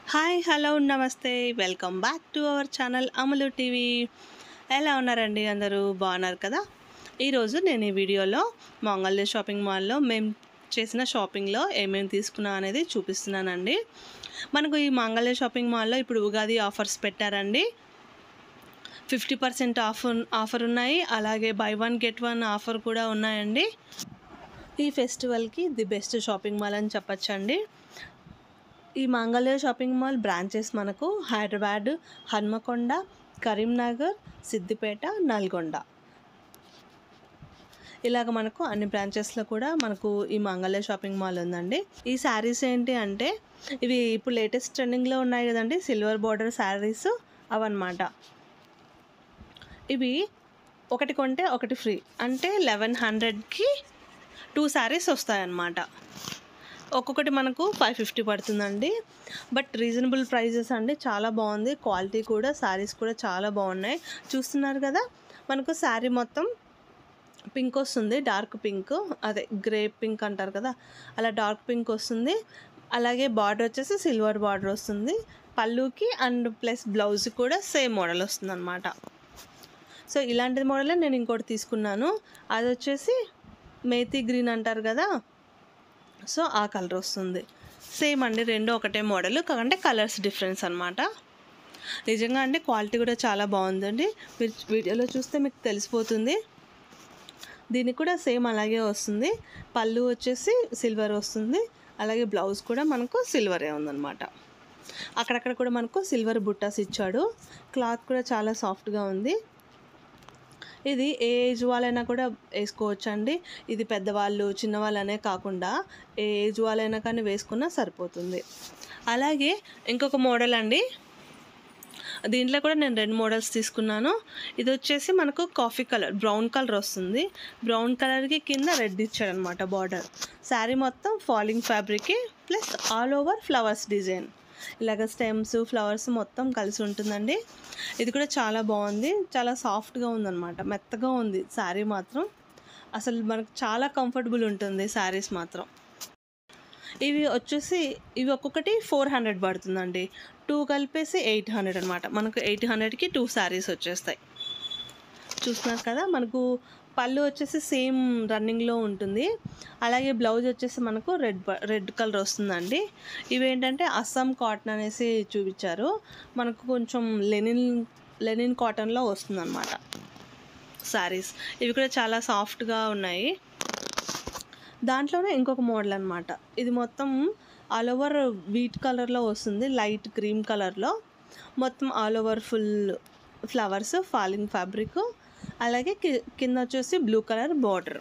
hi hello namaste welcome back to our channel Amalu TV ఎలా ఉన్నారండి అందరూ బాగున్నారు కదా ఈరోజు నేను ఈ వీడియోలో మంగళ షాపింగ్ మాల్లో మేము చేసిన షాపింగ్లో ఏమేమి తీసుకున్నా అనేది చూపిస్తున్నానండి మనకు ఈ మంగళ షాపింగ్ మాల్లో ఇప్పుడు ఉగాది ఆఫర్స్ పెట్టారండి ఫిఫ్టీ పర్సెంట్ ఆఫ్ ఆఫర్ ఉన్నాయి అలాగే buy one get one offer కూడా ఉన్నాయండి ఈ ఫెస్టివల్కి ది బెస్ట్ షాపింగ్ మాల్ అని చెప్పచ్చండి ఈ మంగళ షాపింగ్ మాల్ బ్రాంచెస్ మనకు హైదరాబాద్ హన్మకొండ కరీంనగర్ సిద్దిపేట నల్గొండ ఇలాగ మనకు అన్ని బ్రాంచెస్లో కూడా మనకు ఈ మంగళ షాపింగ్ మాల్ ఉందండి ఈ శారీస్ ఏంటి అంటే ఇవి ఇప్పుడు లేటెస్ట్ ట్రెండింగ్లో ఉన్నాయి కదండి సిల్వర్ బార్డర్ శారీస్ అవన్నమాట ఇవి ఒకటి కొంటే ఒకటి ఫ్రీ అంటే లెవెన్ హండ్రెడ్కి టూ శారీస్ వస్తాయన్నమాట ఒక్కొక్కటి మనకు ఫైవ్ ఫిఫ్టీ పడుతుందండి బట్ రీజనబుల్ ప్రైజెస్ అండి చాలా బాగుంది క్వాలిటీ కూడా శారీస్ కూడా చాలా బాగున్నాయి చూస్తున్నారు కదా మనకు శారీ మొత్తం పింక్ వస్తుంది డార్క్ పింక్ అదే గ్రే పింక్ అంటారు కదా అలా డార్క్ పింక్ వస్తుంది అలాగే బార్డర్ వచ్చేసి సిల్వర్ బార్డర్ వస్తుంది పళ్ళుకి అండ్ ప్లస్ బ్లౌజ్ కూడా సేమ్ మోడల్ వస్తుంది అనమాట సో ఇలాంటి మోడలే నేను ఇంకోటి తీసుకున్నాను అది వచ్చేసి మేతి గ్రీన్ అంటారు కదా సో ఆ కలర్ వస్తుంది సేమ్ అండి రెండు ఒకటే మోడల్ కాకంటే కలర్స్ డిఫరెన్స్ అనమాట నిజంగా అంటే క్వాలిటీ కూడా చాలా బాగుందండి మీరు వీడియోలో చూస్తే మీకు తెలిసిపోతుంది దీనికి కూడా సేమ్ అలాగే వస్తుంది పళ్ళు వచ్చేసి సిల్వర్ వస్తుంది అలాగే బ్లౌజ్ కూడా మనకు సిల్వరే ఉందన్నమాట అక్కడక్కడ కూడా మనకు సిల్వర్ బుట్టాస్ ఇచ్చాడు క్లాత్ కూడా చాలా సాఫ్ట్గా ఉంది ఇది ఏ ఏజ్ వాళ్ళైనా కూడా వేసుకోవచ్చు అండి ఇది పెద్దవాళ్ళు చిన్నవాళ్ళనే కాకుండా ఏ ఏజ్ వాళ్ళైనా కానీ వేసుకున్నా సరిపోతుంది అలాగే ఇంకొక మోడల్ అండి దీంట్లో కూడా నేను రెండు మోడల్స్ తీసుకున్నాను ఇది వచ్చేసి మనకు కాఫీ కలర్ బ్రౌన్ కలర్ వస్తుంది బ్రౌన్ కలర్కి కింద రెడ్ ఇచ్చాడనమాట బార్డర్ శారీ మొత్తం ఫాలింగ్ ఫ్యాబ్రిక్కి plus all over flowers design ఇలాగ స్టెమ్స్ ఫ్లవర్స్ మొత్తం కలిసి ఉంటుందండి ఇది కూడా చాలా బాగుంది చాలా సాఫ్ట్గా ఉందన్నమాట మెత్తగా ఉంది శారీ మాత్రం అసలు మనకు చాలా కంఫర్టబుల్ ఉంటుంది శారీస్ మాత్రం ఇవి వచ్చేసి ఇవి ఒక్కొక్కటి ఫోర్ హండ్రెడ్ పడుతుందండి టూ కలిపేసి ఎయిట్ హండ్రెడ్ అనమాట మనకు ఎయిట్ హండ్రెడ్కి టూ శారీస్ వచ్చేస్తాయి చూస్తున్నారు కదా మనకు పళ్ళు వచ్చేసి సేమ్ రన్నింగ్లో ఉంటుంది అలాగే బ్లౌజ్ వచ్చేసి మనకు రెడ్ రెడ్ కలర్ వస్తుందండి ఇవేంటంటే అస్సాం కాటన్ అనేసి చూపించారు మనకు కొంచెం లెనిన్ లెనిన్ కాటన్లో వస్తుందన్నమాట శారీస్ ఇవి కూడా చాలా సాఫ్ట్గా ఉన్నాయి దాంట్లోనే ఇంకొక మోడల్ అనమాట ఇది మొత్తం ఆల్ ఓవర్ వీట్ కలర్లో వస్తుంది లైట్ క్రీమ్ కలర్లో మొత్తం all over full flowers falling fabric అలాగే కింద వచ్చేసి బ్లూ కలర్ బార్డర్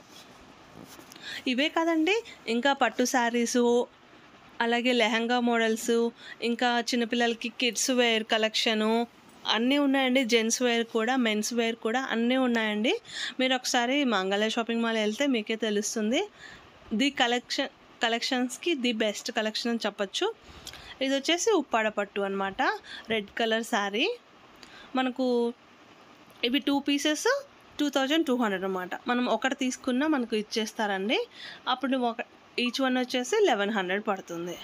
ఇవే కాదండి ఇంకా పట్టు శారీసు అలాగే లెహంగా మోడల్స్ ఇంకా చిన్నపిల్లలకి కిడ్స్ వేర్ కలెక్షను అన్నీ ఉన్నాయండి జెంట్స్ వేర్ కూడా మెన్స్ వేర్ కూడా అన్నీ ఉన్నాయండి మీరు ఒకసారి మంగళ షాపింగ్ మాల్ వెళ్తే మీకే తెలుస్తుంది ది కలెక్షన్ కలెక్షన్స్కి ది బెస్ట్ కలెక్షన్ అని చెప్పచ్చు ఇది వచ్చేసి ఉప్పాడ పట్టు అనమాట రెడ్ కలర్ శారీ మనకు ఇవి two pieces two thousand two hundred అనమాట మనం ఒకటి తీసుకున్నా మనకు ఇచ్చేస్తారండి అప్పుడు ఒక ఈచ్ వన్ వచ్చేసి లెవెన్ హండ్రెడ్ పడుతుంది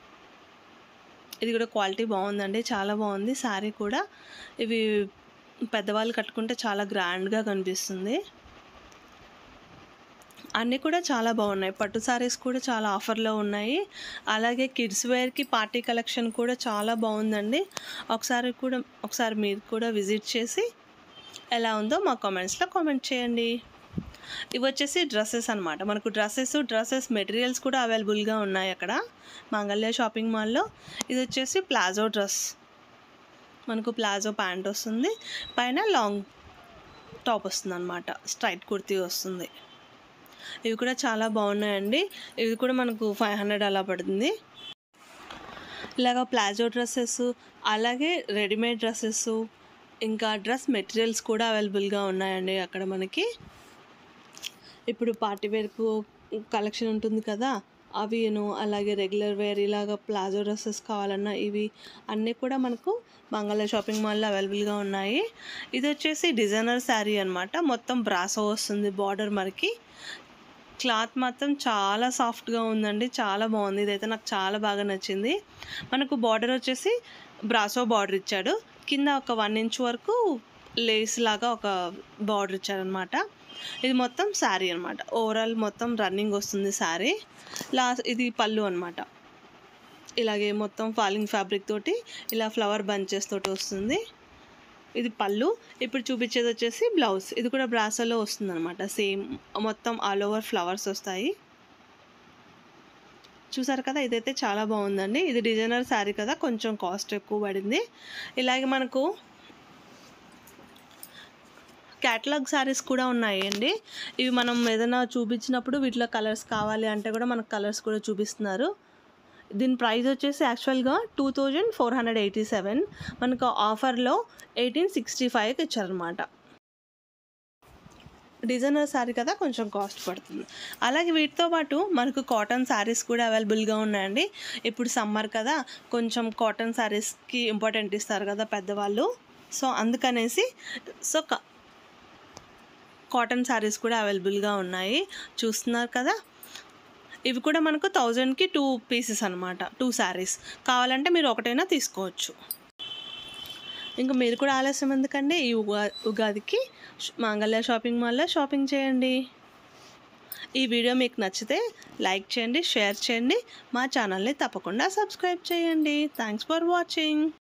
ఇది కూడా క్వాలిటీ బాగుందండి చాలా బాగుంది శారీ కూడా ఇవి పెద్దవాళ్ళు కట్టుకుంటే చాలా గ్రాండ్గా కనిపిస్తుంది అన్నీ కూడా చాలా బాగున్నాయి పట్టు శారీస్ కూడా చాలా ఆఫర్లో ఉన్నాయి అలాగే కిడ్స్ వేర్కి పార్టీ కలెక్షన్ కూడా చాలా బాగుందండి ఒకసారి కూడా ఒకసారి మీరు కూడా విజిట్ చేసి ఎలా ఉందో మా కామెంట్స్లో కామెంట్ చేయండి ఇవి వచ్చేసి డ్రెస్సెస్ అనమాట మనకు డ్రెస్సెస్ డ్రెస్సెస్ మెటీరియల్స్ కూడా అవైలబుల్గా ఉన్నాయి అక్కడ మంగళ్య షాపింగ్ మాల్లో ఇది వచ్చేసి ప్లాజో డ్రెస్ మనకు ప్లాజో ప్యాంట్ వస్తుంది పైన లాంగ్ టాప్ వస్తుంది అనమాట స్ట్రైట్ కుర్తీ వస్తుంది ఇవి కూడా చాలా బాగున్నాయండి ఇవి కూడా మనకు ఫైవ్ హండ్రెడ్ అలా పడుతుంది ఇలాగ ప్లాజో డ్రెస్సెస్ అలాగే రెడీమేడ్ డ్రెస్సెస్ ఇంకా డ్రెస్ మెటీరియల్స్ కూడా అవైలబుల్గా ఉన్నాయండి అక్కడ మనకి ఇప్పుడు పార్టీ వేర్కు కలెక్షన్ ఉంటుంది కదా అవిను అలాగే రెగ్యులర్ వేర్ ఇలాగ ప్లాజో డ్రెస్సెస్ కావాలన్నా ఇవి అన్నీ కూడా మనకు మంగళ షాపింగ్ మాల్లో అవైలబుల్గా ఉన్నాయి ఇది వచ్చేసి డిజైనర్ శారీ అనమాట మొత్తం బ్రాసో వస్తుంది బార్డర్ మనకి క్లాత్ మాత్రం చాలా సాఫ్ట్గా ఉందండి చాలా బాగుంది ఇదైతే నాకు చాలా బాగా నచ్చింది మనకు బార్డర్ వచ్చేసి బ్రాసో బార్డర్ ఇచ్చాడు కింద ఒక వన్ ఇంచ్ వరకు లేస్ లాగా ఒక బార్డర్ ఇచ్చారనమాట ఇది మొత్తం శారీ అనమాట ఓవరాల్ మొత్తం రన్నింగ్ వస్తుంది శారీ లాస్ట్ ఇది పళ్ళు అనమాట ఇలాగే మొత్తం ఫాలింగ్ ఫ్యాబ్రిక్ తోటి ఇలా ఫ్లవర్ బంచెస్ తోటి వస్తుంది ఇది పళ్ళు ఇప్పుడు చూపించేది వచ్చేసి బ్లౌజ్ ఇది కూడా బ్రాసోలో వస్తుంది అనమాట సేమ్ మొత్తం ఆల్ ఓవర్ ఫ్లవర్స్ వస్తాయి చూసారు కదా ఇదైతే చాలా బాగుందండి ఇది డిజైనర్ శారీ కదా కొంచెం కాస్ట్ ఎక్కువ పడింది ఇలాగే మనకు క్యాటలాగ్ శారీస్ కూడా ఉన్నాయండి ఇవి మనం ఏదైనా చూపించినప్పుడు వీటిలో కలర్స్ కావాలి అంటే కూడా మనకు కలర్స్ కూడా చూపిస్తున్నారు దీని ప్రైస్ వచ్చేసి యాక్చువల్గా two thousand four hundred eighty seven మనకు ఆఫర్లో ఎయిటీన్ సిక్స్టీ ఫైవ్కి ఇచ్చారనమాట డిజైనర్ శారీ కదా కొంచెం కాస్ట్ పడుతుంది అలాగే వీటితో పాటు మనకు కాటన్ శారీస్ కూడా అవైలబుల్గా ఉన్నాయండి ఇప్పుడు సమ్మర్ కదా కొంచెం కాటన్ శారీస్కి ఇంపార్టెంట్ ఇస్తారు కదా పెద్దవాళ్ళు సో అందుకనేసి సో కాటన్ శారీస్ కూడా అవైలబుల్గా ఉన్నాయి చూస్తున్నారు కదా ఇవి కూడా మనకు థౌజండ్కి టూ పీసెస్ అనమాట టూ శారీస్ కావాలంటే మీరు ఒకటైనా తీసుకోవచ్చు ఇంకా మీరు కూడా ఆలస్యం ఎందుకండి ఈ ఉగా ఉగాదికి మాంగళ్య షాపింగ్ మాల్లో షాపింగ్ చేయండి ఈ వీడియో మీకు నచ్చితే లైక్ చేయండి షేర్ చేయండి మా ఛానల్ని తప్పకుండా సబ్స్క్రైబ్ చేయండి థ్యాంక్స్ ఫర్ వాచింగ్